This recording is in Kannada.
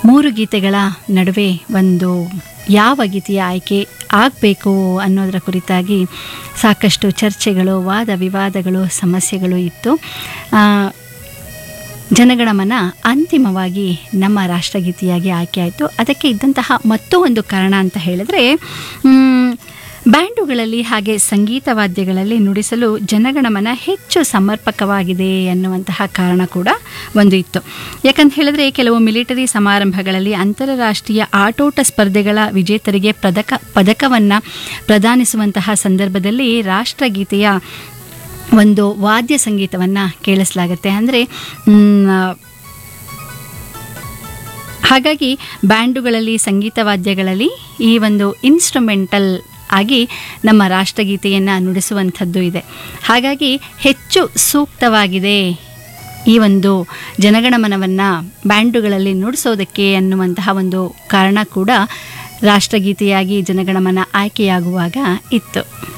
ಮೂರು ಗೀತೆಗಳ ನಡುವೆ ಒಂದು ಯಾವ ಗೀತೆಯ ಆಯ್ಕೆ ಆಗಬೇಕು ಅನ್ನೋದರ ಕುರಿತಾಗಿ ಸಾಕಷ್ಟು ಚರ್ಚೆಗಳು ವಾದ ವಿವಾದಗಳು ಸಮಸ್ಯೆಗಳು ಇತ್ತು ಆ, ಜನಗಣಮನ ಅಂತಿಮವಾಗಿ ನಮ್ಮ ರಾಷ್ಟ್ರಗೀತೆಯಾಗಿ ಆಯ್ಕೆ ಆಯಿತು ಅದಕ್ಕೆ ಇದ್ದಂತಹ ಮತ್ತೂ ಒಂದು ಕಾರಣ ಅಂತ ಹೇಳಿದ್ರೆ ಮ್, ಬ್ಯಾಂಡುಗಳಲ್ಲಿ ಹಾಗೆ ಸಂಗೀತ ವಾದ್ಯಗಳಲ್ಲಿ ನುಡಿಸಲು ಜನಗಣಮನ ಹೆಚ್ಚು ಸಮರ್ಪಕವಾಗಿದೆ ಅನ್ನುವಂತಹ ಕಾರಣ ಕೂಡ ಒಂದು ಇತ್ತು ಯಾಕಂತ ಹೇಳಿದ್ರೆ ಕೆಲವು ಮಿಲಿಟರಿ ಸಮಾರಂಭಗಳಲ್ಲಿ ಅಂತಾರಾಷ್ಟ್ರೀಯ ಆಟೋಟ ಸ್ಪರ್ಧೆಗಳ ವಿಜೇತರಿಗೆ ಪದಕ ಪದಕವನ್ನು ಪ್ರದಾನಿಸುವಂತಹ ಸಂದರ್ಭದಲ್ಲಿ ರಾಷ್ಟ್ರಗೀತೆಯ ಒಂದು ವಾದ್ಯ ಸಂಗೀತವನ್ನು ಕೇಳಿಸಲಾಗುತ್ತೆ ಅಂದರೆ ಹಾಗಾಗಿ ಬ್ಯಾಂಡುಗಳಲ್ಲಿ ಸಂಗೀತ ವಾದ್ಯಗಳಲ್ಲಿ ಈ ಒಂದು ಇನ್ಸ್ಟ್ರುಮೆಂಟಲ್ ಆಗಿ ನಮ್ಮ ರಾಷ್ಟ್ರಗೀತೆಯನ್ನು ನುಡಿಸುವಂಥದ್ದು ಇದೆ ಹಾಗಾಗಿ ಹೆಚ್ಚು ಸೂಕ್ತವಾಗಿದೆ ಈ ಒಂದು ಜನಗಣಮನವನ್ನು ಬ್ಯಾಂಡುಗಳಲ್ಲಿ ನುಡಿಸೋದಕ್ಕೆ ಅನ್ನುವಂತಹ ಒಂದು ಕಾರಣ ಕೂಡ ರಾಷ್ಟ್ರಗೀತೆಯಾಗಿ ಜನಗಣಮನ ಆಯ್ಕೆಯಾಗುವಾಗ ಇತ್ತು